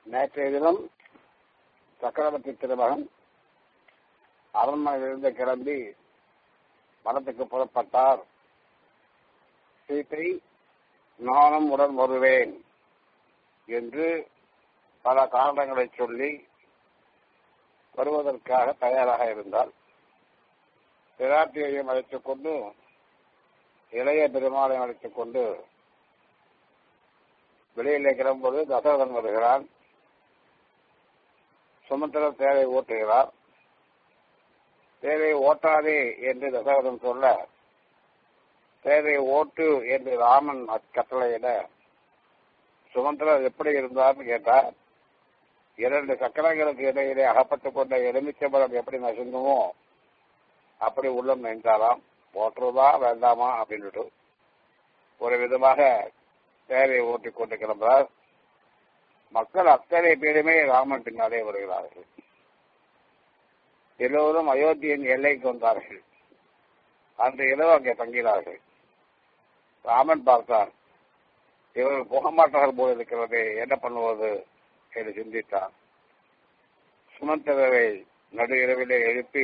நேற்றைய தினம் சக்கரவர்த்தி திருமகன் அரண்மனையிலிருந்து கிளம்பி வனத்துக்கு புறப்பட்டார் சீத்தை நானும் உடன் வருவேன் என்று பல காரணங்களை சொல்லி வருவதற்காக தயாராக இருந்தார் பிராட்டியையும் அழைத்துக் கொண்டு இளைய பெருமாளையும் அழைத்துக் கொண்டு வெளியிலே கிளம்பும்போது தசரதன் வருகிறான் சுமந்திர தேரை ஓட்டுகிறார் தேரை ஓட்டாதே என்று தசரதன் சொல்ல தேரை ஓட்டு என்று ராமன் கட்டளையிட சுமந்திரர் எப்படி இருந்தார்னு கேட்டார் இரண்டு சக்கரங்களுக்கு இடையிலே அகப்பட்டுக் கொண்ட எலுமிச்சம்பரம் எப்படி நசுங்குமோ அப்படி உள்ளம் நின்றாராம் ஓட்டுறதா வேண்டாமா அப்படின்ட்டு ஒரு விதமாக தேரையை ஓட்டிக் கொண்டு கிளம்புறார் மக்கள் அத்தனை பேருமே ராமன் பின்னாலே வருகிறார்கள் எல்லோரும் அயோத்தியின் எல்லைக்கு வந்தார்கள் அந்த இரவு அங்கே தங்கினார்கள் ராமன் பார்த்தார் இவர்கள் போக மாட்டார்கள் போல இருக்கிறது என்ன பண்ணுவது என்று சிந்தித்தார் சுமந்திரரை நடு இரவிலே எழுப்பி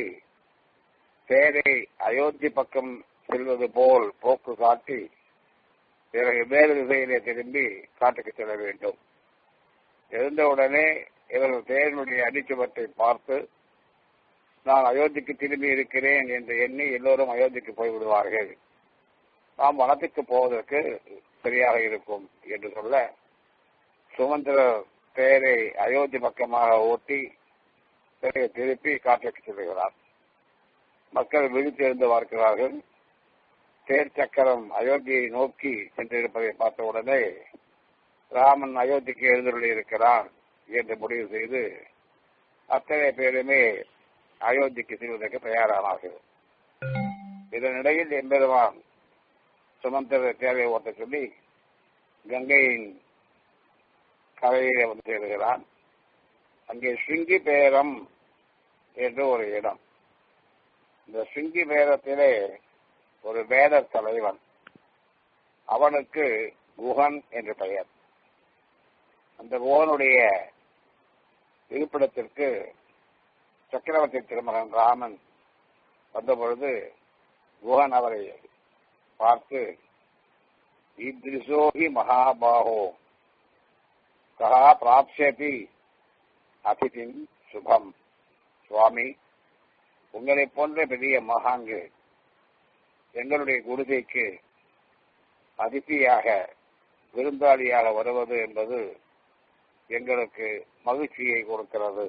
தேரை அயோத்தி பக்கம் செல்வது போல் போக்கு காட்டி பிறகு வேறு திசையிலே திரும்பி காட்டுக்கு செல்ல வேண்டும் எழுந்தவுடனே இவர்கள் தேரனுடைய அடிச்சுவட்டை பார்த்து நான் அயோத்திக்கு திரும்பி இருக்கிறேன் என்று எண்ணி எல்லோரும் அயோத்திக்கு போய்விடுவார்கள் நாம் வனத்துக்கு போவதற்கு சரியாக இருக்கும் என்று சொல்ல சுமந்திர தேரை அயோத்தி பக்கமாக ஓட்டி தேரை திருப்பி காட்டுக்கு செல்கிறார் மக்கள் விழித்தெழுந்து பார்க்கிறார்கள் தேர் சக்கரம் அயோத்தியை நோக்கி சென்றிருப்பதை பார்த்த உடனே ராமன் அயோத்திக்கு எழுந்துள்ளி இருக்கிறான் என்று முடிவு செய்து அத்தனை பேருமே அயோத்திக்கு செல்வதற்கு தயாரானார்கள் இதனிடையில் எம்பெருமான் சுமந்திர தேவை ஓட்ட சொல்லி கங்கையின் கரையிலே வந்து சேருகிறான் அங்கே ஸ்ருங்கி பேரம் என்று ஒரு இடம் இந்த ஸ்ருங்கி பேரத்திலே ஒரு வேத தலைவன் அவனுக்கு குஹன் என்று பெயர் அந்த குஹனுடைய இருப்பிடத்திற்கு சக்கரவர்த்தி திருமகன் ராமன் வந்தபொழுது குஹன் அவரை பார்த்து ஈத்ரிசோகி மகாபாகோ கஹா பிராப்சியதி அதிதின் சுபம் சுவாமி உங்களை போன்ற பெரிய மகான்கள் எங்களுடைய குருதைக்கு அதிதியாக விருந்தாளியாக வருவது என்பது எங்களுக்கு மகிழ்ச்சியை கொடுக்கிறது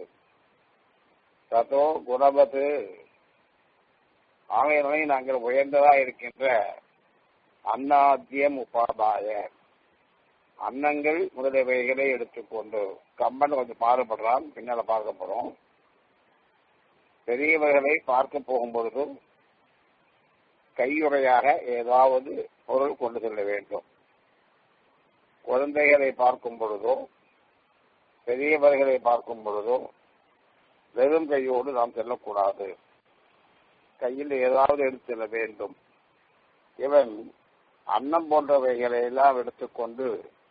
ததோ குணபது ஆகையினாலே நாங்கள் உயர்ந்ததா இருக்கின்ற அன்னாத்தியம் உபாதாய அன்னங்கள் முதலியவைகளை எடுத்துக்கொண்டு கம்பன் கொஞ்சம் மாறுபடுறான் பின்னால பார்க்க போறோம் பெரியவர்களை பார்க்க போகும் பொழுது கையுறையாக ஏதாவது பொருள் கொண்டு செல்ல வேண்டும் குழந்தைகளை பார்க்கும் பொழுதோ பெரியவர்களை பார்க்கும் பொழுதோ வெறும் கையோடு நாம் செல்லக்கூடாது கையில் ஏதாவது எடுத்து செல்ல வேண்டும் இவன் அன்னம் போன்றவைகளை எல்லாம் எடுத்துக்கொண்டு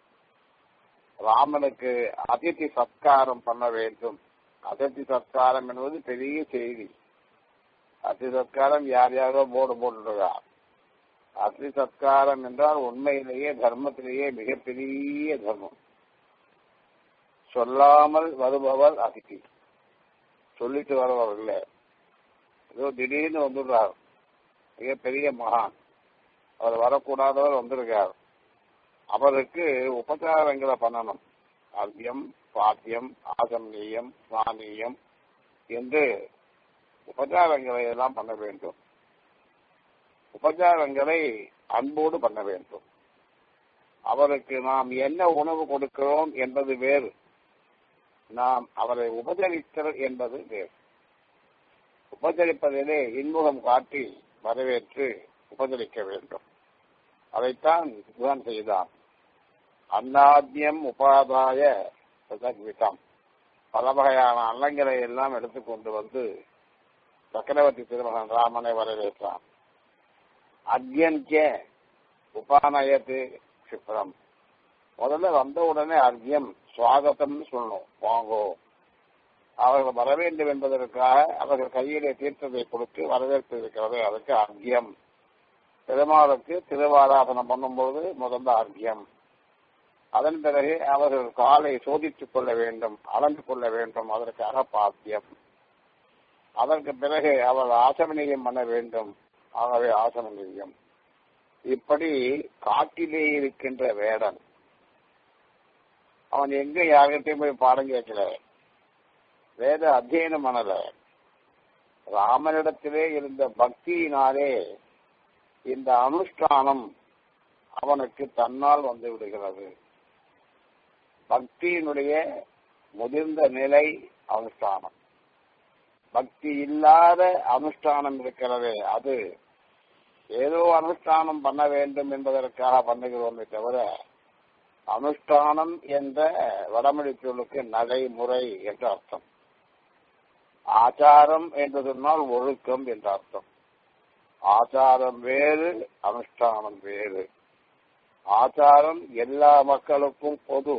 ராமனுக்கு அதிதி சத்காரம் பண்ண வேண்டும் அதிதி சத்காரம் என்பது பெரிய செய்தி அதிதி சத்காரம் யார் யாரோ போர்டு போட்டுருக்கார் அதிதி சத்காரம் என்றால் உண்மையிலேயே தர்மத்திலேயே மிகப்பெரிய தர்மம் சொல்லாமல் வருபவர் அதிதி சொல்லிட்டு வருபவர் இல்லை ஏதோ திடீர்னு வந்துடுறார் மிகப்பெரிய மகான் அவர் வரக்கூடாதவர் வந்திருக்கார் அவருக்கு உபச்சாரங்களை பண்ணணும் அர்த்தியம் பாத்தியம் ஆசம்னியம் ஸ்நானியம் என்று உபச்சாரங்களை எல்லாம் பண்ண வேண்டும் உபச்சாரங்களை அன்போடு பண்ண வேண்டும் அவருக்கு நாம் என்ன உணவு கொடுக்கிறோம் என்பது வேறு நாம் அவரை உபச்சரித்தல் என்பது வேறு உபச்சரிப்பதிலே இன்முகம் காட்டி வரவேற்று உபச்சரிக்க வேண்டும் அதைத்தான் புகன் செய்தான் அன்னாத்தியம் உபாதாய விதம் பல வகையான அன்னங்களை எல்லாம் எடுத்துக்கொண்டு வந்து சக்கரவர்த்தி திருமகன் ராமனை வரவேற்றான் அர்ஜியன்கே உபானயத்து சிப்ரம் முதல்ல வந்த உடனே அர்ஜியம் சுவாகத்தம்னு சொல்லணும் வாங்கோ அவர்கள் வர வேண்டும் என்பதற்காக அவர்கள் கையிலே தீர்த்தத்தை கொடுத்து வரவேற்பு இருக்கிறது அதுக்கு அர்க்கியம் பெருமாளுக்கு திருவாராதனம் பண்ணும்போது முதல்ல அர்க்கியம் அதன் பிறகு அவர்கள் காலை சோதித்துக் கொள்ள வேண்டும் அளந்து கொள்ள வேண்டும் அதற்காக பாத்தியம் அதற்கு பிறகு அவர் ஆசமனியம் பண்ண வேண்டும் ஆகவே ஆசமனியம் இப்படி காட்டிலே இருக்கின்ற வேடன் அவன் எங்க யார்கிட்டையும் போய் பாடம் கேட்கல வேத அத்தியனம் பண்ணல ராமனிடத்திலே இருந்த பக்தியினாலே இந்த அனுஷ்டானம் அவனுக்கு தன்னால் வந்து விடுகிறது பக்தியினுடைய முதிர்ந்த நிலை அனுஷ்டானம் பக்தி இல்லாத அனுஷ்டானம் இருக்கிறது அது ஏதோ அனுஷ்டானம் பண்ண வேண்டும் என்பதற்காக பண்ணுகிறோமே தவிர அனுஷ்டானம் என்ற வடமொழி சொல்லுக்கு நடைமுறை என்ற அர்த்தம் ஆச்சாரம் என்று சொன்னால் ஒழுக்கம் என்ற அர்த்தம் ஆச்சாரம் வேறு அனுஷ்டானம் வேறு ஆச்சாரம் எல்லா மக்களுக்கும் பொது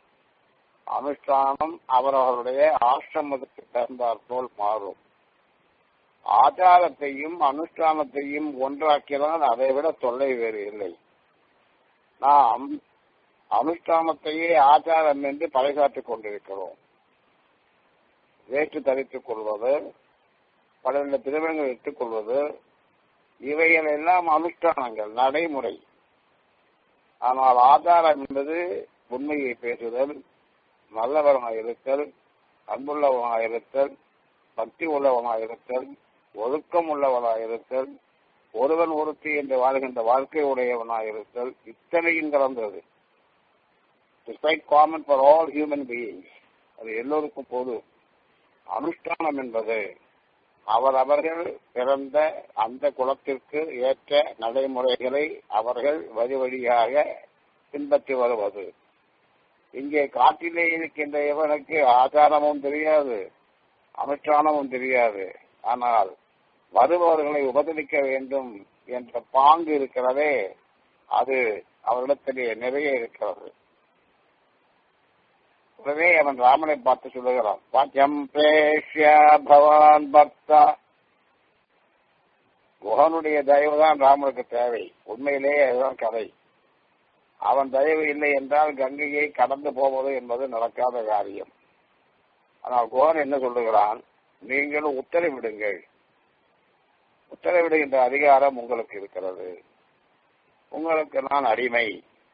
அனுஷ்டானம் அவரவருடைய ஆசிரமத்துக்கு தகுந்தாற் போல் மாறும் ஆச்சாரத்தையும் அனுஷ்டானத்தையும் ஒன்றாக்கினால் அதை விட தொல்லை வேறு இல்லை நாம் அனுஷ்டானத்தையே ஆச்சாரம் என்று பறைசாற்றிக் கொண்டிருக்கிறோம் வேற்று தரித்துக் கொள்வது பலருடைய திருமணங்கள் இட்டுக் கொள்வது இவைகள் எல்லாம் அனுஷ்டானங்கள் நடைமுறை ஆனால் ஆதாரம் என்பது உண்மையை பேசுதல் நல்லவனாக இருத்தல் அன்புள்ளவனாக இருத்தல் பக்தி உள்ளவனாக இருத்தல் ஒழுக்கம் உள்ளவனாக இருத்தல் ஒருவன் ஒருத்தி என்று வாழ்கின்ற வாழ்க்கை உடையவனாக இருத்தல் இத்தனையும் கலந்தது it's common for all human beings அது எல்லோருக்கும் பொது அனுஷ்டானம் என்பது அவரவர்கள் பிறந்த அந்த குலத்திற்கு ஏற்ற நடைமுறைகளை அவர்கள் வழி வழியாக பின்பற்றி வருவது இங்கே காட்டிலே இருக்கின்ற இவனுக்கு ஆச்சாரமும் தெரியாது அனுஷ்டானமும் தெரியாது ஆனால் வருபவர்களை உபதரிக்க வேண்டும் என்ற பாங்கு இருக்கிறதே அது அவரிடத்திலே நிறைய இருக்கிறது உடனே அவன் ராமனை பார்த்து சொல்லுகிறான் பாக்கியம் பிரேஷ்ய பவான் பக்தா குஹனுடைய தயவு தான் ராமனுக்கு தேவை உண்மையிலேயே அதுதான் கதை அவன் தயவு இல்லை என்றால் கங்கையை கடந்து போவது என்பது நடக்காத காரியம் ஆனால் குஹன் என்ன சொல்லுகிறான் நீங்களும் உத்தரவிடுங்கள் உத்தரவிடுகின்ற அதிகாரம் உங்களுக்கு இருக்கிறது உங்களுக்கு நான் அடிமை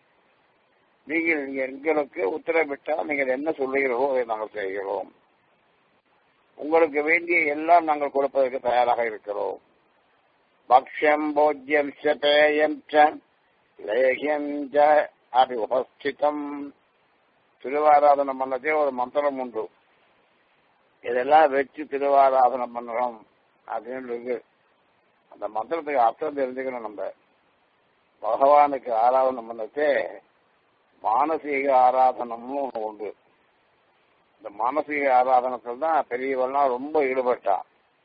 நீங்கள் எங்களுக்கு உத்தரவிட்டால் நீங்கள் என்ன சொல்லுகிறோ அதை நாங்கள் செய்கிறோம் உங்களுக்கு வேண்டிய எல்லாம் நாங்கள் கொடுப்பதற்கு தயாராக இருக்கிறோம் பக்ஷம் போஜ்யம் பேயம் லேகியம் அப்படி உபஸ்திதம் திருவாராதனம் பண்ணதே ஒரு மந்திரம் உண்டு இதெல்லாம் வச்சு திருவாராதனம் பண்ணுறோம் அப்படின்னு இருக்கு அந்த மந்திரத்துக்கு அர்த்தம் தெரிஞ்சுக்கணும் நம்ம பகவானுக்கு ஆராதனை பண்ணதே மானசீக ஆராதனம்னு ஒன்று உண்டு இந்த மானசீக ஆராதனத்தில் தான் பெரியவெல்லாம் ரொம்ப ஈடுபட்டா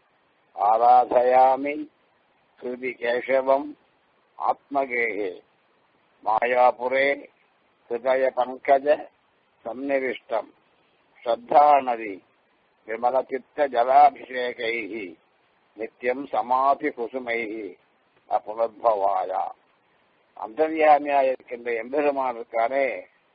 ஆராதயாமி கிருதி கேசவம் ஆத்மகேகே மாயாபுரே ஹிருதய பங்கஜ சந்நிவிஷ்டம் ஸ்ரத்தாநதி விமலச்சித்த ஜலாபிஷேகை நித்தியம் சமாதி குசுமை அப்புனத்பவாயா அந்தர்யாமியா இருக்கின்ற எம்பெருமான் இருக்காரே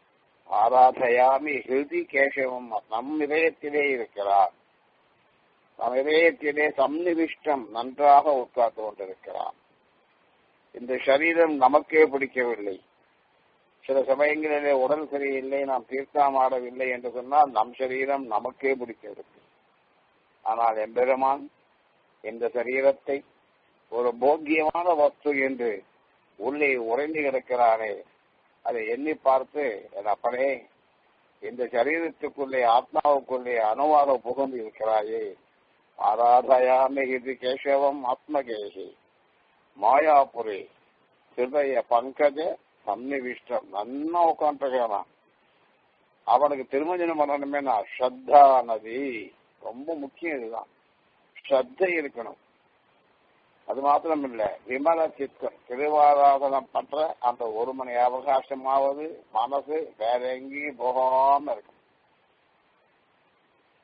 ஆராதயாமி ஹிருதி கேசவம் நம் இதயத்திலே இருக்கிறார் நம் இதயத்திலே சம்னிவிஷ்டம் நன்றாக உட்கார்ந்து கொண்டிருக்கிறார் இந்த சரீரம் நமக்கே பிடிக்கவில்லை சில சமயங்களிலே உடல் சரியில்லை நாம் தீர்த்தாமாடவில்லை என்று சொன்னால் நம் சரீரம் நமக்கே பிடிக்கவில்லை ஆனால் எம்பெருமான் இந்த சரீரத்தை ஒரு போக்கியமான வஸ்து என்று உள்ளே உறைந்து கிடக்கிறானே அதை எண்ணி பார்த்து என் அப்பனே இந்த சரீரத்துக்குள்ளே ஆத்மாவுக்குள்ளே அணுவாக புகுந்து இருக்கிறாயே ஆராதயாமி இது கேசவம் ஆத்மகேகி மாயாபுரி ஹிருதய பங்கஜ சன்னிவிஷ்டம் நன்னா உட்காந்துருக்கான் அவனுக்கு திருமஞ்சனம் பண்ணணுமேனா ஸ்ரத்தா நதி ரொம்ப முக்கியம் இதுதான் ஸ்ரத்தை இருக்கணும் அது மாத்திரம் இல்ல விமல சித்தம் திருவாராதனம் பண்ற அந்த ஒரு மணி அவகாசமாவது மனசு வேற எங்கேயும் போகாம இருக்கும்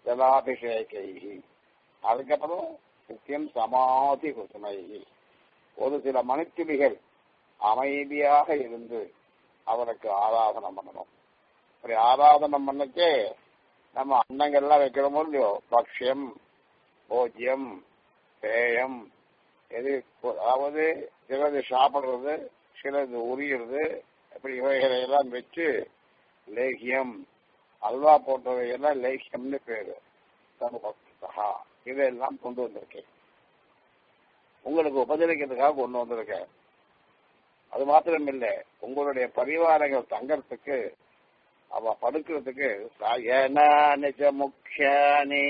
ஜலாபிஷேகை அதுக்கப்புறம் நித்தியம் சமாதி குசுமை ஒரு சில மணித்துளிகள் அமைதியாக இருந்து அவனுக்கு ஆராதனம் பண்ணணும் அப்படி ஆராதனம் பண்ணச்சே நம்ம அன்னங்கள்லாம் வைக்கிறோமோ இல்லையோ பக்ஷியம் போஜ்யம் பேயம் எது அதாவது சிலது சாப்பிடுறது சிலது உரியிறது அப்படி இவைகளை எல்லாம் வச்சு லேகியம் அல்வா போன்றவையெல்லாம் லேகியம்னு பேரு சமபக்தா இதையெல்லாம் கொண்டு வந்திருக்கேன் உங்களுக்கு உபதரிக்கிறதுக்காக கொண்டு வந்திருக்கேன் அது மாத்திரம் இல்லை உங்களுடைய பரிவாரங்கள் தங்கறதுக்கு அவ படுக்கிறதுக்கு நிஜ முக்கியானி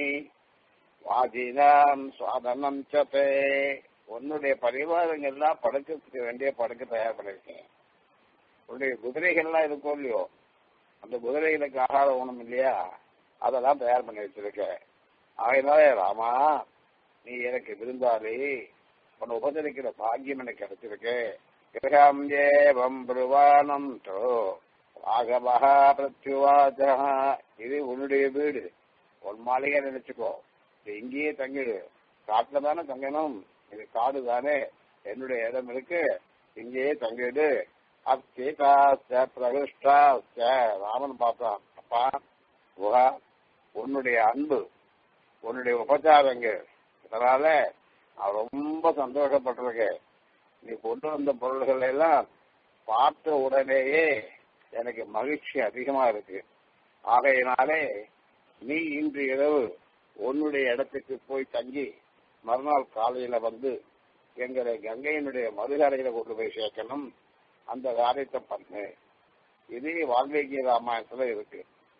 வாதினாம் சுவாதனம் சபே உன்னுடைய பரிவாரங்கள்லாம் படுக்கிறதுக்கு வேண்டிய படுக்க தயார் பண்ணிருக்கேன் உன்னுடைய குதிரைகள்லாம் இருக்கும் இல்லையோ அந்த குதிரைகளுக்கு ஆகார உணம் இல்லையா அதெல்லாம் தயார் பண்ணி வச்சிருக்க ஆகையினாலே ராமா நீ எனக்கு விருந்தாளி உன்னை உபதரிக்கிற பாக்கியம் எனக்கு கிடைச்சிருக்கு கிரகம் ஏவம் பிரவானம் தோ ராகவா பிரத்யுவாச்சா இது உன்னுடைய வீடு உன் மாளிகை நினைச்சுக்கோ இது இங்கேயே தங்கிடு காட்டுல தானே தங்கணும் இது காடு தானே என்னுடைய இடம் இருக்கு இங்கேயே தங்கிடு அச்சேதாச்ச பிரகிருஷ்டாச்ச ராமன் பார்த்தான் அப்பா குஹா உன்னுடைய அன்பு உன்னுடைய உபச்சாரங்கள் இதனால நான் ரொம்ப சந்தோஷப்பட்டிருக்கேன் நீ கொண்டு வந்த பொருள்கள் எல்லாம் பார்த்த உடனேயே எனக்கு மகிழ்ச்சி அதிகமா இருக்கு ஆகையினாலே நீ இன்று இரவு உன்னுடைய இடத்துக்கு போய் தங்கி மறுநாள் காலையில வந்து எங்களை கங்கையினுடைய மதுகரையில கொண்டு போய் சேர்க்கணும் அந்த காரியத்தை பண்ணு இது வால்மீகி ராமாயணத்துல இருக்கு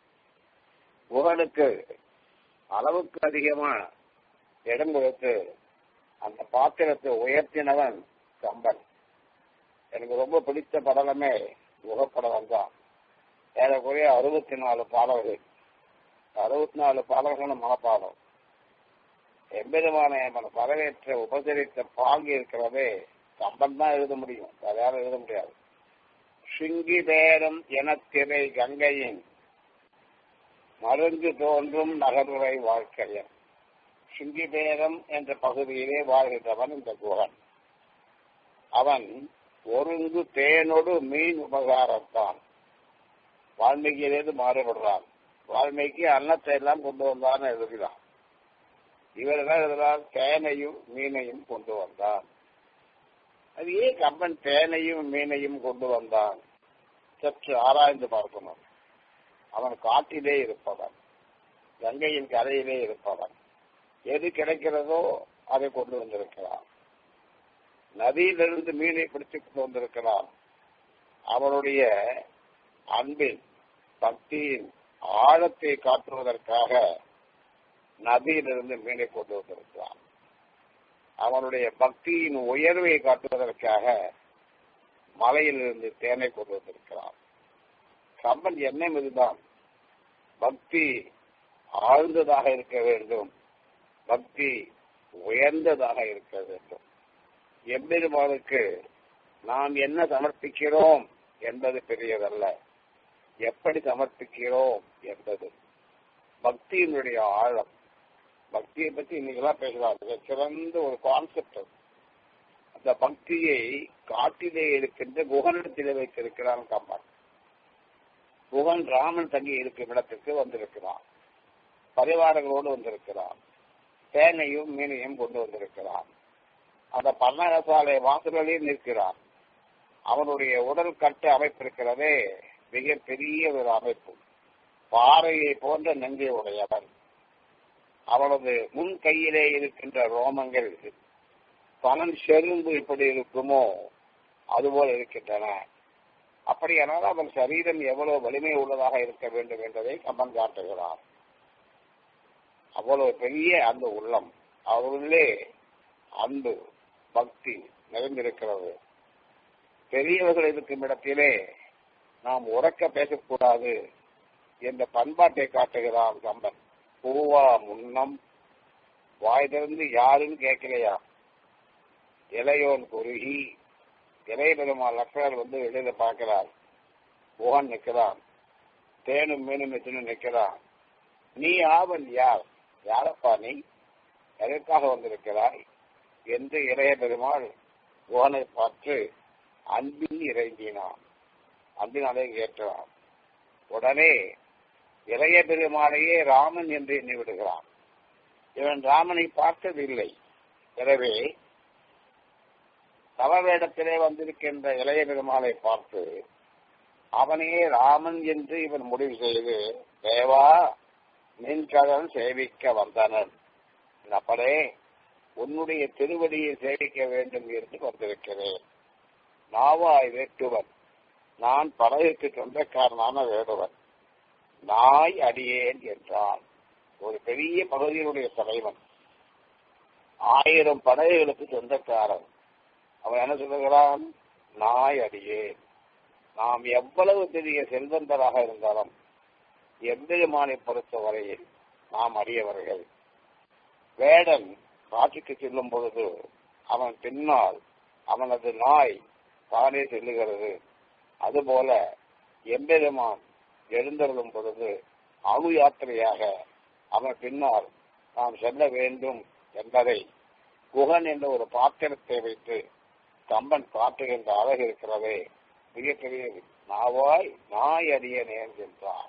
புகழுக்கு அளவுக்கு அதிகமா இடம் கொடுத்து அந்த பாத்திரத்தை உயர்த்தினவன் கம்பன் எனக்கு ரொம்ப பிடித்த படலமே முகப்படலம் தான் ஏறக்குறைய அறுபத்தி நாலு பாடல்கள் அறுபத்தி நாலு பாடல்களும் மனப்பாடம் எம்பெருமான வரவேற்ற உபசரித்த பாங்கு இருக்கிறதே கம்பன் தான் எழுத முடியும் வேற யாரும் எழுத முடியாது சிங்கி தேரும் எனத்திரை கங்கையின் மருந்து தோன்றும் நகருரை வாழ்க்கையன் சிங்கிபேரம் என்ற பகுதியிலே வாழ்கின்றவன் இந்த குகன் அவன் ஒருங்கு தேனோடு மீன் உபகாரத்தான் வால்மீகியிலிருந்து மாறுபடுறான் வால்மீகி அன்னத்தை எல்லாம் கொண்டு வந்தான்னு எழுதுகிறான் இவர் என்ன எழுதுறார் தேனையும் மீனையும் கொண்டு வந்தான் அது ஏன் கம்பன் தேனையும் மீனையும் கொண்டு வந்தான் சற்று ஆராய்ந்து பார்க்கணும் அவன் காட்டிலே இருப்பவன் கங்கையின் கரையிலே இருப்பவன் எது கிடைக்கிறதோ அதை கொண்டு வந்திருக்கிறான் நதியிலிருந்து மீனை பிடித்து கொண்டு வந்திருக்கிறான் அவனுடைய அன்பின் பக்தியின் ஆழத்தை காட்டுவதற்காக நதியிலிருந்து மீனை கொண்டு வந்திருக்கிறான் அவனுடைய பக்தியின் உயர்வை காட்டுவதற்காக மலையிலிருந்து தேனை கொண்டு வந்திருக்கிறான் கம்பன் எண்ணம் இதுதான் பக்தி ஆழ்ந்ததாக இருக்க வேண்டும் பக்தி உயர்ந்ததாக இருக்க வேண்டும் எம்பெருமானுக்கு நாம் என்ன சமர்ப்பிக்கிறோம் என்பது பெரியதல்ல எப்படி சமர்ப்பிக்கிறோம் என்பது பக்தியினுடைய ஆழம் பக்தியை பத்தி இன்னைக்கெல்லாம் பேசலாம் மிக சிறந்த ஒரு கான்செப்ட் அந்த பக்தியை காட்டிலே இருக்கின்ற குகனிடத்திலே வைத்திருக்கிறான் கம்பன் குகன் ராமன் தங்கி இருக்கும் இடத்திற்கு வந்திருக்கிறான் பரிவாரங்களோடு வந்திருக்கிறான் தேனையும் மீனையும் கொண்டு வந்திருக்கிறான் அந்த பன்னகசாலை வாசலில் நிற்கிறான் அவனுடைய உடல் கட்டு அமைப்பு இருக்கிறதே மிக பெரிய ஒரு அமைப்பு பாறையை போன்ற நெஞ்சை உடையவன் அவனது முன் கையிலே இருக்கின்ற ரோமங்கள் பணம் செரும்பு எப்படி இருக்குமோ அதுபோல் இருக்கின்றன அப்படியானால் அவன் சரீரம் எவ்வளவு வலிமை உள்ளதாக இருக்க வேண்டும் என்பதை கம்பன் காட்டுகிறார் அவ்வளவு பெரிய அந்த உள்ளம் அவருள்ளே அன்பு பக்தி நிறைந்திருக்கிறது பெரியவர்கள் இருக்கும் இடத்திலே நாம் உறக்க பேசக்கூடாது என்ற பண்பாட்டை காட்டுகிறான் கம்பன் பூவா முன்னம் வாய் திறந்து யாருன்னு கேட்கலையா இளையோன் குறுகி இளைய பெருமாள் லக்ஷ்மணர் வந்து வெளியில பார்க்கிறார் புகன் நிற்கிறான் தேனும் மீனும் வச்சுன்னு நிற்கிறான் நீ ஆவன் யார் யாரப்பா நீ எதற்காக வந்திருக்கிறாய் என்று இளைய பெருமாள் குகனை பார்த்து அன்பில் இறங்கினான் அன்பினாலே கேட்டான் உடனே இளைய பெருமாளையே ராமன் என்று எண்ணி விடுகிறான் இவன் ராமனை பார்த்ததில்லை எனவே தவவேடத்திலே வந்திருக்கின்ற இளைய பெருமாளை பார்த்து அவனையே ராமன் என்று இவன் முடிவு செய்து தேவா நின் கடல் சேவிக்க வந்தனன் அப்படே உன்னுடைய திருவடியை சேவிக்க வேண்டும் என்று வந்திருக்கிறேன் நாவாய் வேட்டுவன் நான் படகுக்கு சொந்தக்காரனான வேடுவன் நாய் அடியேன் என்றான் ஒரு பெரிய பகுதியினுடைய தலைவன் ஆயிரம் படகுகளுக்கு சொந்தக்காரன் அவன் என்ன சொல்லுகிறான் நாய் அடியேன் நாம் எவ்வளவு பெரிய செல்வந்தராக இருந்தாலும் எம்பெருமானை பொறுத்தவரையில் நாம் அறியவர்கள் வேடன் காட்சிக்கு செல்லும் பொழுது அவன் பின்னால் அவனது நாய் தானே செல்லுகிறது அதுபோல எம்பெருமான் எழுந்தருளும் பொழுது அணு யாத்திரையாக அவன் பின்னால் நாம் செல்ல வேண்டும் என்பதை குகன் என்ற ஒரு பாத்திரத்தை வைத்து கம்பன் காட்டுகின்ற அழகு இருக்கிறதே மிகப்பெரிய நாவாய் நாய் அறியனேன் என்றார்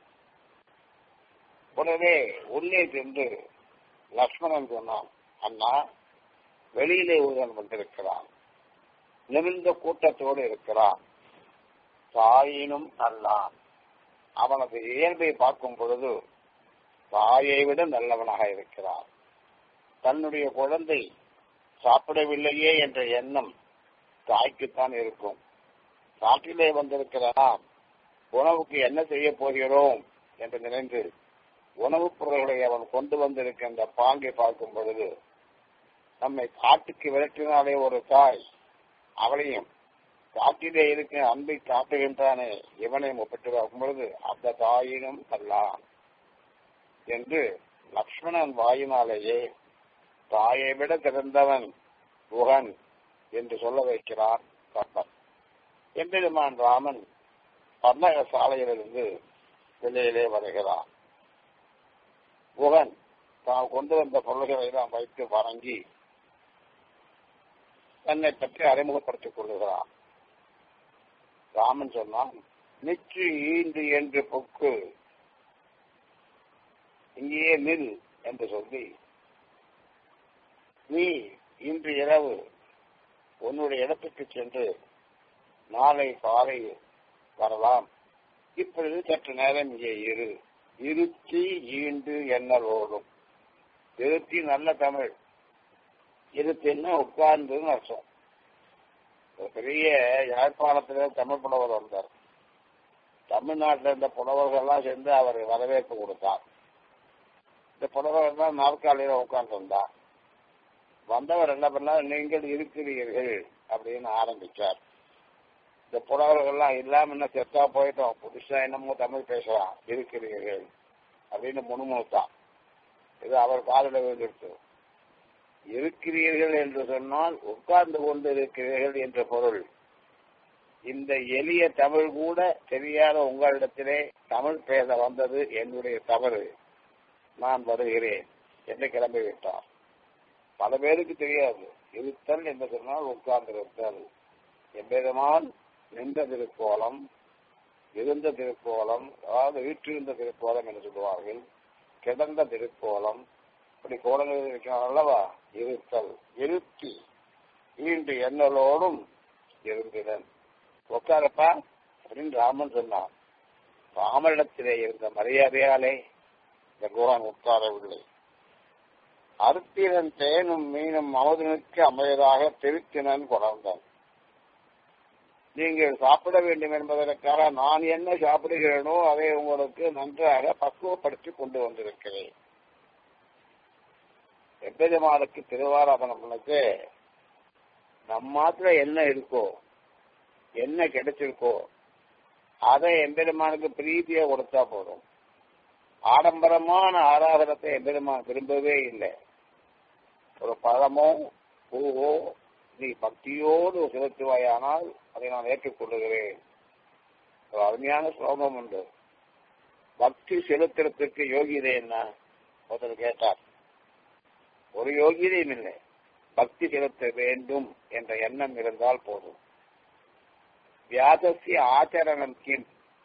உடனே உள்ளே சென்று லக்ஷ்மணன் சொன்னான் அண்ணா வெளியிலே ஒருவன் வந்திருக்கிறான் நிமிர்ந்த கூட்டத்தோடு இருக்கிறான் தாயினும் நல்லான் அவனது இயல்பை பார்க்கும் பொழுது தாயை விட நல்லவனாக இருக்கிறான் தன்னுடைய குழந்தை சாப்பிடவில்லையே என்ற எண்ணம் தாய்க்குத்தான் இருக்கும் காட்டிலே வந்திருக்கிற நாம் உணவுக்கு என்ன செய்ய போகிறோம் என்று நினைந்து உணவுப் பொருள்களை அவன் கொண்டு வந்திருக்கின்ற பாங்கை பார்க்கும் பொழுது நம்மை காட்டுக்கு விரட்டினாலே ஒரு தாய் அவளையும் காட்டிலே இருக்கிற அன்பை காட்டுகின்றானே இவனையும் ஒப்பிட்டு பார்க்கும் பொழுது அந்த தாயினும் அல்லலாம் என்று லக்ஷ்மணன் வாயினாலேயே தாயை விட திறந்தவன் குகன் என்று சொல்ல வைக்கிறார் கப்பன் எம்பெருமான் ராமன் பர்ணக சாலையிலிருந்து வெளியிலே வருகிறான் குகன் தான் கொண்டு வந்த பொருள்களை எல்லாம் வைத்து வணங்கி தன்னை பற்றி அறிமுகப்படுத்திக் கொள்ளுகிறான் ராமன் சொன்னான் நிச்சு ஈண்டு என்று பொக்கு இங்கேயே நில் என்று சொல்லி நீ இன்று இரவு உன்னுடைய இடத்துக்கு சென்று நாளை காலை வரலாம் இப்பொழுது சற்று நேரம் இங்கே இரு இருத்தி ஈண்டு எண்ணலோடும் இருத்தி நல்ல தமிழ் இருத்தின்னு உட்கார்ந்துன்னு அர்த்தம் ஒரு பெரிய யாழ்ப்பாணத்துல தமிழ் புலவர் வந்தார் தமிழ்நாட்டில் இருந்த புலவர்கள்லாம் சேர்ந்து அவர் வரவேற்பு கொடுத்தார் இந்த புலவர் தான் நாற்காலியில உட்கார்ந்து வந்தார் வந்தவர் என்ன பண்ணார் நீங்கள் இருக்கிறீர்கள் அப்படின்னு ஆரம்பிச்சார் இந்த புலவர்கள்லாம் இல்லாம என்ன செத்தா போயிட்டோம் புதுசா என்னமோ தமிழ் பேசலாம் இருக்கிறீர்கள் அப்படின்னு முணுமுணுத்தான் இது அவர் காலில் விழுந்துட்டு இருக்கிறீர்கள் என்று சொன்னால் உட்கார்ந்து கொண்டு இருக்கிறீர்கள் என்ற பொருள் இந்த எளிய தமிழ் கூட தெரியாத உங்களிடத்திலே தமிழ் பேச வந்தது என்னுடைய தவறு நான் வருகிறேன் என்று கிளம்பி விட்டார் பல பேருக்கு தெரியாது இருத்தல் என்று சொன்னால் உட்கார்ந்திருத்தல் எம்பெருமான் நின்ற திருக்கோலம் இருந்த திருக்கோலம் அதாவது வீற்றிருந்த திருக்கோலம் என்று சொல்லுவார்கள் கிடந்த திருக்கோலம் இப்படி கோலங்கள் இருக்கிறார் அல்லவா இருத்தல் இருத்தி ஈண்டு எண்ணலோடும் இருந்திடன் உட்காரப்பா அப்படின்னு ராமன் சொன்னான் ராமனிடத்திலே இருந்த மரியாதையாலே இந்த குகான் உட்காரவில்லை அருத்திரன் தேனும் மீனும் அமுதனுக்கு அமையதாக திருத்தினன் கொடர்ந்தான் நீங்கள் சாப்பிட வேண்டும் என்பதற்காக நான் என்ன சாப்பிடுகிறேனோ அதை உங்களுக்கு நன்றாக பக்குவப்படுத்தி கொண்டு வந்திருக்கிறேன் எப்பெருமானுக்கு திருவாராதனங்களுக்கு நம்மாத்துல என்ன இருக்கோ என்ன கிடைச்சிருக்கோ அதை எம்பெருமானுக்கு பிரீதியா கொடுத்தா போதும் ஆடம்பரமான ஆராதனத்தை எம்பெருமான் விரும்பவே இல்லை ஒரு பழமோ பூவோ நீ பக்தியோடு செலுத்துவாயானால் அதை நான் ஏற்றுக்கொள்ளுகிறேன் ஒரு அருமையான ஸ்லோகம் உண்டு பக்தி செலுத்துறதுக்கு யோகியதை என்ன ஒருத்தர் கேட்டார் ஒரு யோகியதையும் இல்லை பக்தி செலுத்த வேண்டும் என்ற எண்ணம் இருந்தால் போதும் வியாதசிய ஆச்சரணம் கிம்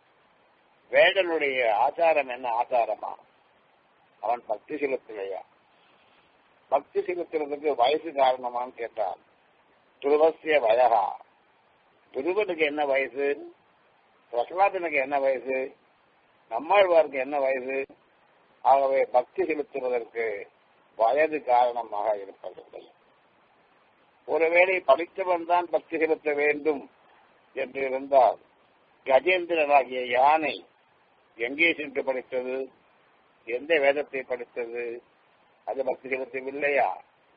வேடனுடைய ஆச்சாரம் என்ன ஆச்சாரமா அவன் பக்தி செலுத்தலையா பக்தி செலுத்துறதுக்கு வயசு காரணமான்னு கேட்டான் துருவசிய வயகா துருவனுக்கு என்ன வயசு பிரகலாதனுக்கு என்ன வயசு நம்மாழ்வாருக்கு என்ன வயசு ஆகவே பக்தி செலுத்துவதற்கு வயது காரணமாக இருப்பதில்லை ஒருவேளை படித்தவன் தான் பக்தி செலுத்த வேண்டும் என்று இருந்தால் கஜேந்திரனாகிய யானை எங்கே சென்று படித்தது எந்த வேதத்தை படித்தது அது பக்தி செலுத்தவில்லையா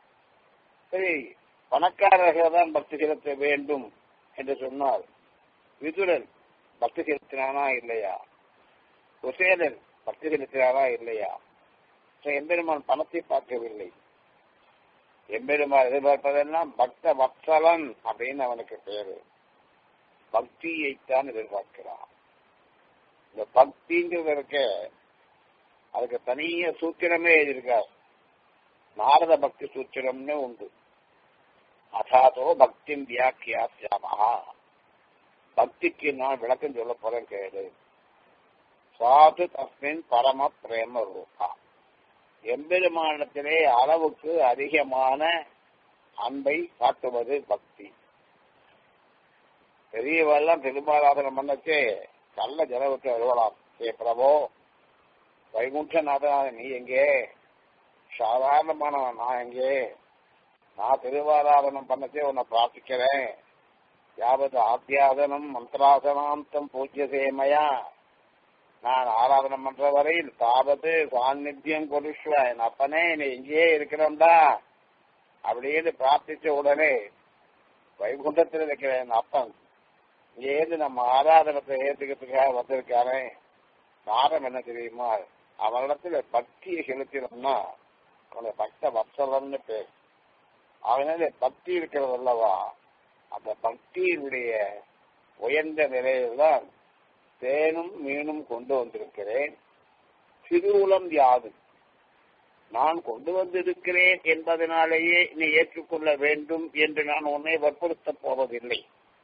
சரி பணக்காரர்கள் தான் பக்தி செலுத்த வேண்டும் என்று சொன்னால் விதுரன் பக்தி செலுத்தினானா இல்லையா குசேலன் பக்தி செலுத்தினானா இல்லையா எம்பெருமான் பணத்தை பார்க்கவில்லை எம்பெருமான் எதிர்பார்ப்பதெல்லாம் பக்த வத்சலன் அப்படின்னு அவனுக்கு பேரு பக்தியைத்தான் எதிர்பார்க்கிறான் இந்த பக்திங்கிறது இருக்க அதுக்கு தனிய சூத்திரமே எழுதியிருக்கார் நாரத பக்தி சூத்திரம்னு உண்டு அதாதோ பக்தி வியாக்கியாசியாமா பக்திக்கு நான் விளக்கம் சொல்ல போறேன் கேடு சாது தஸ்மின் பரம பிரேம ரூபா எம்பெருமானத்திலே அளவுக்கு அதிகமான அன்பை காட்டுவது பக்தி பெரியவெல்லாம் பெரும்பாலாதனம் பண்ணச்சே கள்ள ஜலவத்தை அழுவலாம் ஏ பிரபோ வைகுண்டநாதனான நீ எங்கே சாதாரணமானவன் நான் எங்கே நான் திருவாராதனம் பண்ணச்சே உன்னை பிரார்த்திக்கிறேன் யாவது ஆத்தியாதனம் மந்திராசனாந்தம் பூஜ்யசேமயா நான் ஆராதனம் பண்ற வரையில் தாவது சாநித்தியம் கொடுஷ்வ என் அப்பனே நீ எங்கேயே இருக்கிறோம்டா அப்படின்னு பிரார்த்திச்ச உடனே வைகுண்டத்தில் இருக்கிற என் அப்பன் இங்கேருந்து நம்ம ஆராதனத்தை ஏற்றுக்கிறதுக்காக வந்திருக்கானே காரணம் என்ன தெரியுமா அவனிடத்துல பக்தியை செலுத்தினோம்னா அவனை பக்த வத்சலன்னு பேர் அவனால பக்தி இருக்கிறது அல்லவா அந்த பக்தியினுடைய உயர்ந்த நிலையில்தான் தேனும் மீனும் கொண்டு வந்திருக்கிறேன் திருவுளம் யாது நான் கொண்டு வந்திருக்கிறேன் என்பதனாலேயே நீ ஏற்றுக்கொள்ள வேண்டும் என்று நான் உன்னை வற்புறுத்த போவதில்லை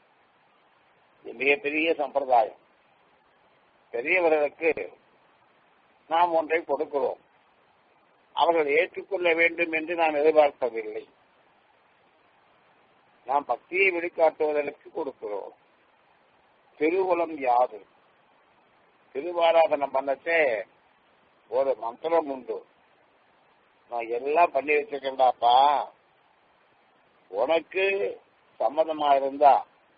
இது மிகப்பெரிய சம்பிரதாயம் பெரியவர்களுக்கு நாம் ஒன்றை கொடுக்கிறோம் அவர்கள் ஏற்றுக்கொள்ள வேண்டும் என்று நாம் எதிர்பார்ப்பதில்லை நாம் பக்தியை வெளிக்காட்டுவதற்கு கொடுக்கிறோம் திருகுலம் யாது திருவாராதனம் பண்ணச்சே ஒரு மந்திரம் உண்டு நான் எல்லாம் பண்ணி வச்சிருக்கேன்டாப்பா உனக்கு சம்மதமா இருந்தா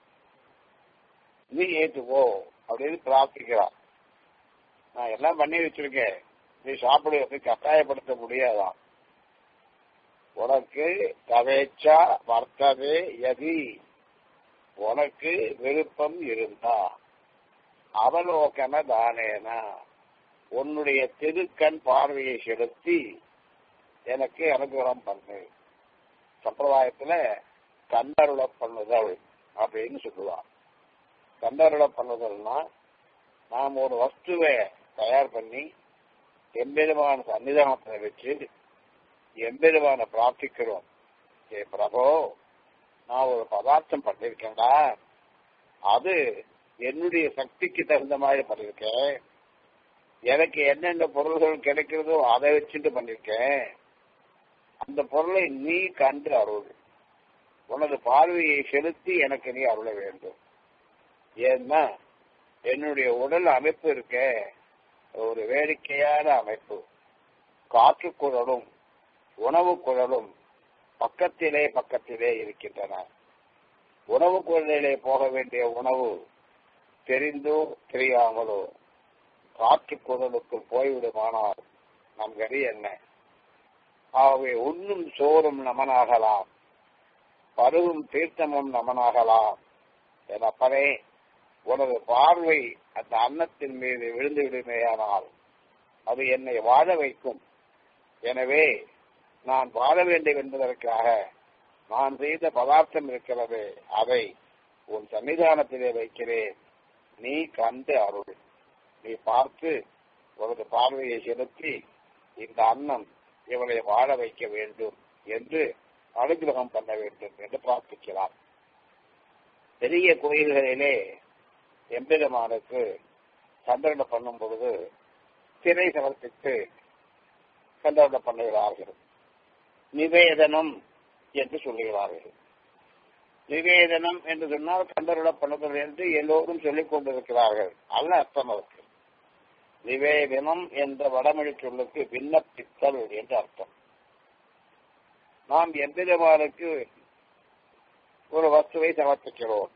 நீ ஏற்றுக்கோ அப்படின்னு பிரார்த்திக்கிறான் நான் எல்லாம் பண்ணி வச்சிருக்கேன் நீ சாப்பிடுவதை கட்டாயப்படுத்த முடியாதான் உனக்கு கவேச்சா வர்த்ததே யதி உனக்கு விருப்பம் இருந்தா அவலோகன தானேன உன்னுடைய திருக்கண் பார்வையை செலுத்தி எனக்கு அனுகிரகம் பண்ணு சம்பிரதாயத்துல கண்டருள பண்ணுதல் அப்படின்னு சொல்லுவான் கண்டருள பண்ணுதல்னா நாம் ஒரு வஸ்துவை தயார் பண்ணி எம்பெருமான சன்னிதானத்துல வச்சு எம்பெருமான பிரார்த்திக்கிறோம் ஏ பிரபோ நான் ஒரு பதார்த்தம் பண்ணிருக்கேன்டா அது என்னுடைய சக்திக்கு தகுந்த மாதிரி பண்ணிருக்கேன் எனக்கு என்னென்ன பொருள்கள் கிடைக்கிறதோ அதை வச்சுட்டு பண்ணிருக்கேன் அந்த பொருளை நீ கண்டு அருள் உனது பார்வையை செலுத்தி எனக்கு நீ அருள வேண்டும் ஏன்னா என்னுடைய உடல் அமைப்பு இருக்க ஒரு வேடிக்கையான அமைப்பு காற்று குழலும் உணவு குழலும் பக்கத்திலே பக்கத்திலே இருக்கின்றன உணவு குழலிலே போக வேண்டிய உணவு தெரிந்தோ தெரியாமலோ காற்று குழலுக்குள் போய்விடுமானால் நம் கதி என்ன ஆகவே உண்ணும் சோறும் நமனாகலாம் பருவும் தீர்த்தமும் நமனாகலாம் எனப்பனே உனது பார்வை அந்த அன்னத்தின் மீது விழுந்து விடுமேயானால் அது என்னை வாழ வைக்கும் எனவே நான் வாழ வேண்டும் என்பதற்காக நான் செய்த பதார்த்தம் இருக்கிறது அதை உன் சன்னிதானத்திலே வைக்கிறேன் நீ கண்டு அருள் நீ பார்த்து ஒரு பார்வையை செலுத்தி இந்த அண்ணன் இவளை வாழ வைக்க வேண்டும் என்று அனுகிரகம் பண்ண வேண்டும் என்று பிரார்த்திக்கிறார் பெரிய கோயில்களிலே எம்பெருமானுக்கு சந்திரனை பண்ணும் பொழுது திரை சமர்ப்பித்து சந்திரனை பண்ணுகிறார்கள் நிவேதனம் என்று சொல்லுகிறார்கள் நிவேதனம் என்று சொன்னால் கண்டருட பண்ணுதல் என்று எல்லோரும் சொல்லிக் கொண்டிருக்கிறார்கள் அல்ல அர்த்தம் அதற்கு நிவேதனம் என்ற வடமொழி சொல்லுக்கு விண்ணப்பித்தல் என்று அர்த்தம் நாம் எம்பெருமானுக்கு ஒரு வஸ்துவை சமர்ப்பிக்கிறோம்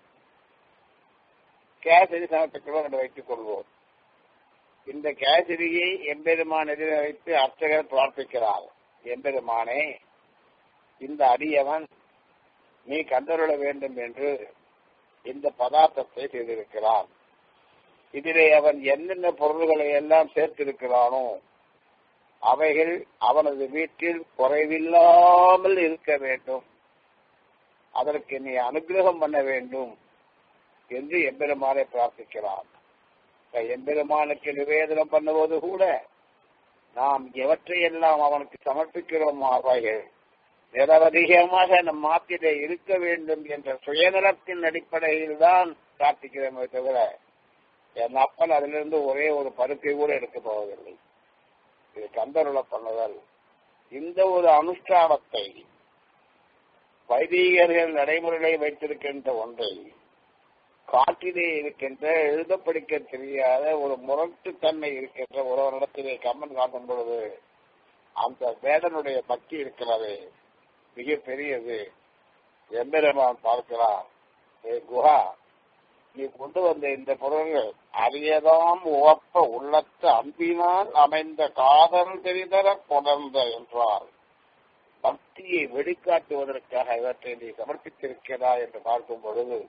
கேசரி சமர்ப்பிக்கிறோம் என்று வைத்துக் கொள்வோம் இந்த கேசரியை எம்பெருமான் எதிர வைத்து அர்ச்சகர் பிரார்த்திக்கிறார் எம்பெருமானே இந்த அடியவன் நீ கண்டருள வேண்டும் என்று இந்த பதார்த்தத்தை செய்திருக்கிறான் இதிலே அவன் என்னென்ன பொருள்களை எல்லாம் சேர்த்திருக்கிறானோ அவைகள் அவனது வீட்டில் குறைவில்லாமல் இருக்க வேண்டும் அதற்கு நீ அனுகிரகம் பண்ண வேண்டும் என்று எம்பெருமானை பிரார்த்திக்கிறான் எம்பெருமானுக்கு நிவேதனம் பண்ணுவது கூட நாம் எவற்றையெல்லாம் அவனுக்கு சமர்ப்பிக்கிறோம் அவைகள் நிரவதிகமாக நம் மாத்திலே இருக்க வேண்டும் என்ற சுயநலத்தின் அடிப்படையில் தான் பிரார்த்திக்கிறோமே தவிர என் அப்பன் அதிலிருந்து ஒரே ஒரு பருக்கை கூட எடுக்க போவதில்லை இது கந்தருள பண்ணுதல் இந்த ஒரு அனுஷ்டானத்தை வைதிகர்கள் நடைமுறைகளை வைத்திருக்கின்ற ஒன்றை காட்டிலே இருக்கின்ற எழுத படிக்க தெரியாத ஒரு முரட்டுத்தன்மை இருக்கின்ற ஒருவரிடத்திலே கம்மன் காட்டும் பொழுது அந்த வேடனுடைய பக்தி இருக்கிறது மிக பெரியது எம்பெருமான் பார்க்கிறார் ஏ குஹா நீ கொண்டு வந்த இந்த பொருள்கள் அரியதாம் உவப்ப உள்ளத்த அன்பினால் அமைந்த காதல் தெரிதர கொடர்ந்த என்றார் பக்தியை வெளிக்காட்டுவதற்காக இவற்றை நீ சமர்ப்பித்திருக்கிறாய் என்று பார்க்கும் பொழுது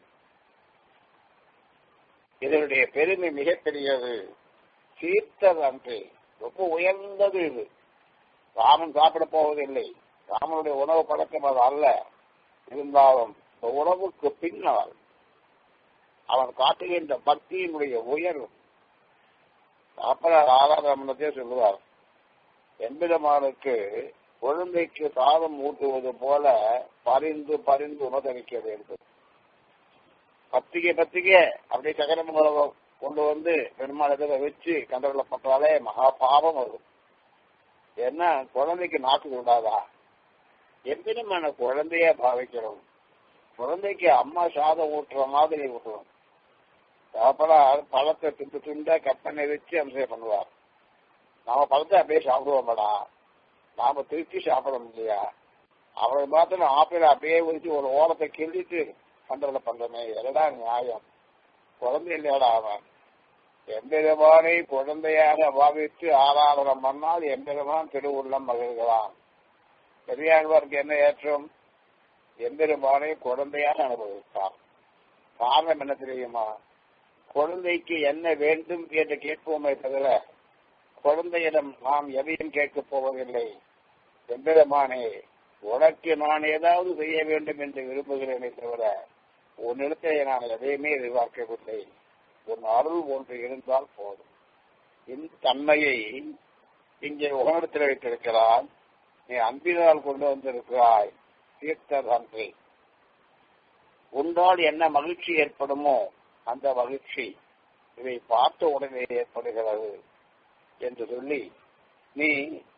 இதனுடைய பெருமை மிகப்பெரியது சீர்த்தது அன்று ரொம்ப உயர்ந்தது இது ராமன் சாப்பிட போவதில்லை ராமனுடைய உணவு பழக்கம் அது அல்ல இருந்தாலும் இந்த உணவுக்கு பின்னால் அவன் காட்டுகின்ற பக்தியினுடைய உயர்வு அப்புறம் ஆராதனத்தையே சொல்லுவார் எம்பிரமானுக்கு குழந்தைக்கு சாதம் ஊட்டுவது போல பரிந்து பரிந்து உணதளிக்க வேண்டும் பத்திகை பத்திகை அப்படியே சகரம் கொண்டு வந்து பெருமாள் எதிர வச்சு கண்டவர்களை பண்றாலே மகா பாவம் வரும் ஏன்னா குழந்தைக்கு நாக்கு விடாதா எம்பிரமான குழந்தைய பாவிக்கிறோம் குழந்தைக்கு அம்மா சாதம் ஊட்டுற மாதிரி ஊட்டுவோம் அப்புறம் பழத்தை துண்டு துண்டா கற்பனை வச்சு அம்சம் பண்ணுவார் நாம பழத்தை அப்படியே சாப்பிடுவோம்டா நாம திருச்சி சாப்பிட இல்லையா அவரை மாத்திரம் ஆப்பிள் அப்படியே ஒழிச்சு ஒரு ஓரத்தை கிள்ளிட்டு பண்றதுல பண்றமே எதடா நியாயம் குழந்தை இல்லையாடா அவன் எம்பெருமானை குழந்தையாக பாவித்து ஆராதனம் பண்ணால் எம்பெருமான் திருவுள்ளம் மகிழ்கிறான் பெரியாழ்வாருக்கு என்ன ஏற்றம் எம்பெருமானை குழந்தையாக அனுபவித்தார் காரணம் என்ன தெரியுமா குழந்தைக்கு என்ன வேண்டும் என்று கேட்போமே தவிர குழந்தையிடம் நாம் எதையும் கேட்கப் போவதில்லை எம்பெருமானே உனக்கு நான் ஏதாவது செய்ய வேண்டும் என்று விரும்புகிறேனே தவிர உன்னிடத்தை நான் எதையுமே எதிர்பார்க்கவில்லை உன் அருள் ஒன்று இருந்தால் போதும் இந்த தன்மையை இங்கே உகனிடத்தில் வைத்திருக்கிறான் நீ அன்பினால் கொண்டு வந்திருக்கிறாய் தீர்த்த அன்றி உன்னால் என்ன மகிழ்ச்சி ஏற்படுமோ அந்த மகிழ்ச்சி இதை பார்த்த உடனே ஏற்படுகிறது என்று சொல்லி நீ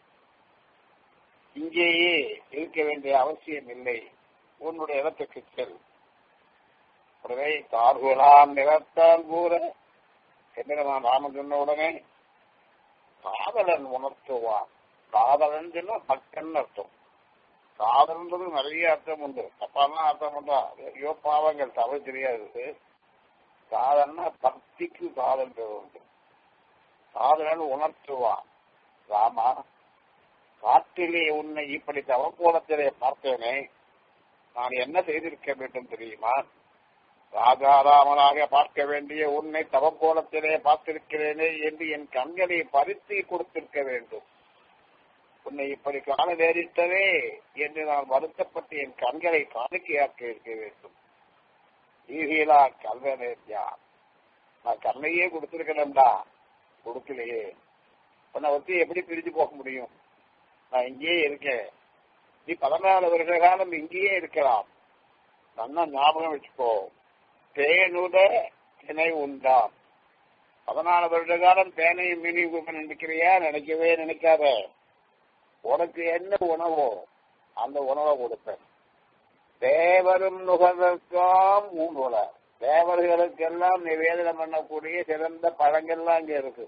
இங்கேயே இருக்க வேண்டிய அவசியம் இல்லை உன்னுடைய இடத்துக்கு செல் உடனே தார்குலாம் நிறத்தான் கூற என்ன நான் ராமன் சொன்ன உடனே காதலன் உணர்த்துவான் காதலன் சொன்னா பக்கன்னு அர்த்தம் காதல்ன்றது நிறைய அர்த்தம் உண்டு தப்பான அர்த்தம் உண்டா ஐயோ பாவங்கள் தவறு தெரியாது காதல்னா பக்திக்கு காதல் உண்டு காதலன் உணர்த்துவான் ராமா காட்டிலே உன்னை இப்படி தவக்கோலத்திலே பார்த்தேனே நான் என்ன செய்திருக்க வேண்டும் தெரியுமா ராஜாராமனாக பார்க்க வேண்டிய உன்னை தவக்கோலத்திலே பார்த்திருக்கிறேனே என்று என் கண்களை பறித்து கொடுத்திருக்க வேண்டும் உன்னை இப்படி காண நேரிட்டதே என்று நான் வருத்தப்பட்டு என் கண்களை காணிக்கையாக்க இருக்க வேண்டும் ஈகிலா கல்வனேத்யா நான் கண்ணையே கொடுத்திருக்கிறேன்டா கொடுக்கலையே உன்னை வச்சு எப்படி பிரிஞ்சு போக முடியும் நான் இங்கேயே இருக்கேன் நீ பதினாலு வருஷ காலம் இங்கேயே இருக்கலாம் நல்லா ஞாபகம் வச்சுக்கோ தேனுட திணை உண்டாம் பதினாலு வருட காலம் தேனையும் மீனையும் கொடுக்க நினைக்கிறியா நினைக்கவே நினைக்காத உனக்கு என்ன உணவோ அந்த உணவை கொடுப்பேன் தேவரும் நுகர்வதற்காம் ஊன்றுல தேவர்களுக்கெல்லாம் நிவேதனம் பண்ணக்கூடிய சிறந்த பழங்கள்லாம் இங்க இருக்கு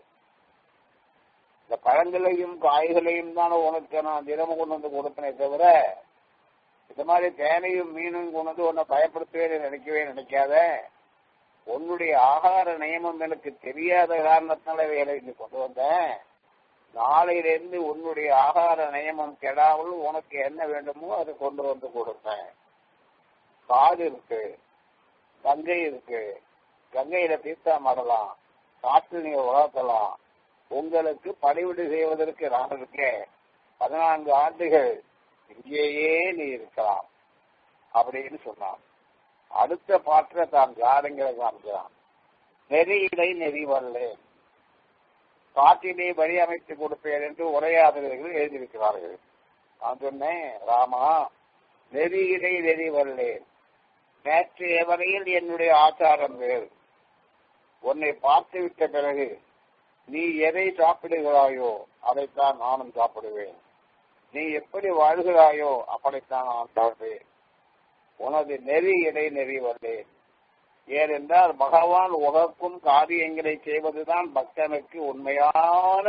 இந்த பழங்களையும் காய்களையும் தானே உனக்கு நான் தினமும் கொண்டு வந்து கொடுப்பேனே தவிர இந்த மாதிரி தேனையும் மீனும் கொண்டு வந்து உன்னை பயப்படுத்தவே நினைக்கவே நினைக்காத உன்னுடைய ஆகார நியமம் எனக்கு தெரியாத காரணத்தினால வேலை கொண்டு வந்தேன் நாளையிலிருந்து உன்னுடைய ஆகார நியமம் கெடாமல் உனக்கு என்ன வேண்டுமோ அதை கொண்டு வந்து கொடுப்பேன் காடு இருக்கு கங்கை இருக்கு கங்கையில தீர்த்தம் ஆடலாம் காற்றில் நீங்க வளர்த்தலாம் உங்களுக்கு பணிவிடு செய்வதற்கு நான் இருக்கேன் பதினான்கு ஆண்டுகள் இங்கேயே நீ இருக்கலாம் அப்படின்னு சொன்னான் அடுத்த பாட்டில தான் யாருங்கிற காமிக்கிறான் நெறியிடை நெறி வரலேன் காட்டிலே வழி அமைத்து கொடுப்பேன் என்று உரையாதவர்கள் எழுதியிருக்கிறார்கள் நான் சொன்னேன் ராமா நெறியிடை நெறி வரலேன் நேற்றைய வரையில் என்னுடைய ஆச்சாரம் வேறு உன்னை பார்த்து விட்ட பிறகு நீ எதை சாப்பிடுகிறாயோ அதைத்தான் நானும் சாப்பிடுவேன் நீ எப்படி வாழ்கிறாயோ அப்படித்தான் நான் சாப்பிடுவேன் உனது நெறி இடை நெறி வந்தேன் ஏனென்றால் பகவான் உகக்கும் காரியங்களை செய்வதுதான் பக்தனுக்கு உண்மையான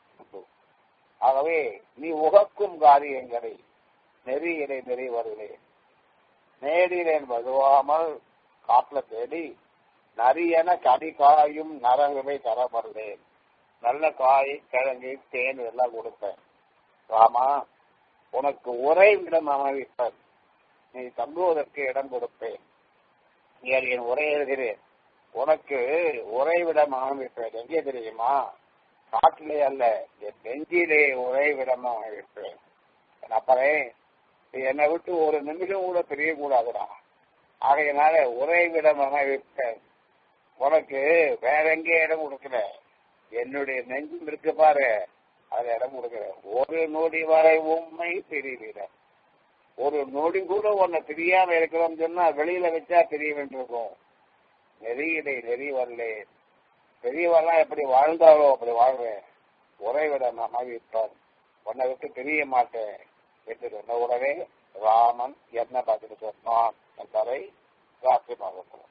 ஆகவே நீ உகக்கும் காரியங்களை நெறி இடை நெறி வருகிறேன் நேடினேன் வதுவாமல் காட்டுல தேடி நரியன கடி காயும் நரகுவை தரப்படுறேன் நல்ல காய் கிழங்கு தேன் எல்லாம் கொடுப்பேன் ராமா உனக்கு உறைவிடம் அமைப்பேன் நீ தங்குவதற்கு இடம் கொடுப்பேன் என் உரை எழுகிறேன் உனக்கு உறைவிடம் அமைப்பேன் எங்கே தெரியுமா காட்டிலே அல்ல என் நெஞ்சிலே உறைவிடம் அமைப்பேன் அப்பறே என்னை விட்டு ஒரு நிமிஷம் கூட தெரியக்கூடாதுடா ஆகையினால உறைவிடம் அமைப்பேன் உனக்கு வேற எங்கே இடம் கொடுக்கல என்னுடைய நெஞ்சும் இருக்கு பாரு அதுல இடம் கொடுக்கிறேன் ஒரு நொடி வரை உண்மை தெரியல ஒரு நொடி கூட உன்னை தெரியாம இருக்கிறோம்னு சொன்னா வெளியில வச்சா தெரிய வேண்டியிருக்கும் நெறியிடை நெறி வரல பெரியவெல்லாம் எப்படி வாழ்ந்தாலோ அப்படி வாழ்வேன் உறைவிட மகிழ்ப்பான் உன்னை விட்டு தெரிய மாட்டேன் என்று சொன்ன உடனே ராமன் என்ன பதில் சொன்னான் என்பதை ராத்திரி பார்க்கிறோம்